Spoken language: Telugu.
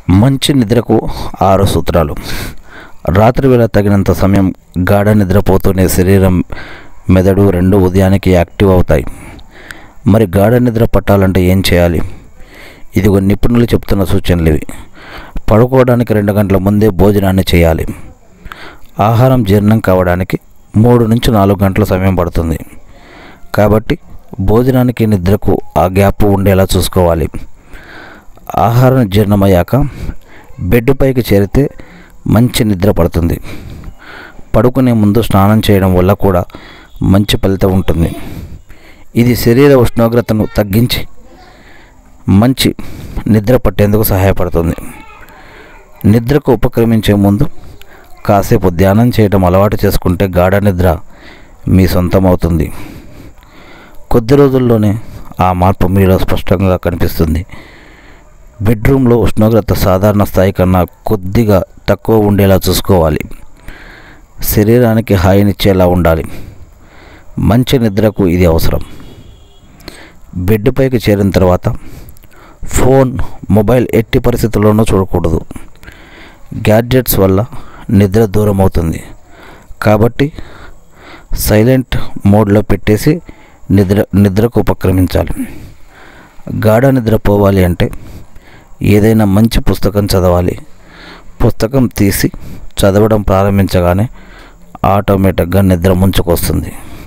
మంచి నిద్రకు ఆరు సూత్రాలు రాత్రి వేళ తగినంత సమయం గాఢ నిద్రపోతూనే శరీరం మెదడు రెండు ఉదయానికి యాక్టివ్ అవుతాయి మరి గాఢ నిద్ర పట్టాలంటే ఏం చేయాలి ఇదిగో నిపుణులు చెప్తున్న సూచనలు ఇవి పడుకోవడానికి రెండు గంటల ముందే భోజనాన్ని చేయాలి ఆహారం జీర్ణం కావడానికి మూడు నుంచి నాలుగు గంటల సమయం పడుతుంది కాబట్టి భోజనానికి నిద్రకు ఆ గ్యాప్ ఉండేలా చూసుకోవాలి ఆహారం జీర్ణమయ్యాక బెడ్ పైకి చేరితే మంచి నిద్ర పడుతుంది పడుకునే ముందు స్నానం చేయడం వల్ల కూడా మంచి ఫలితం ఉంటుంది ఇది శరీర ఉష్ణోగ్రతను తగ్గించి మంచి నిద్ర పట్టేందుకు సహాయపడుతుంది నిద్రకు ఉపక్రమించే ముందు కాసేపు ధ్యానం చేయడం అలవాటు చేసుకుంటే గాఢ నిద్ర మీ సొంతమవుతుంది కొద్ది రోజుల్లోనే ఆ మార్పు మీలో స్పష్టంగా కనిపిస్తుంది బెడ్రూమ్లో ఉష్ణోగ్రత సాధారణ స్థాయి కన్నా కొద్దిగా తక్కువ ఉండేలా చూసుకోవాలి శరీరానికి హాయినిచ్చేలా ఉండాలి మంచి నిద్రకు ఇది అవసరం బెడ్ పైకి చేరిన తర్వాత ఫోన్ మొబైల్ ఎట్టి పరిస్థితుల్లోనూ చూడకూడదు గ్యాడ్జెట్స్ వల్ల నిద్ర దూరం అవుతుంది కాబట్టి సైలెంట్ మోడ్లో పెట్టేసి నిద్ర నిద్రకు ఉపక్రమించాలి గాఢ నిద్ర పోవాలి అంటే ఏదైనా మంచి పుస్తకం చదవాలి పుస్తకం తీసి చదవడం ప్రారంభించగానే ఆటోమేటిక్గా నిద్ర ముంచుకొస్తుంది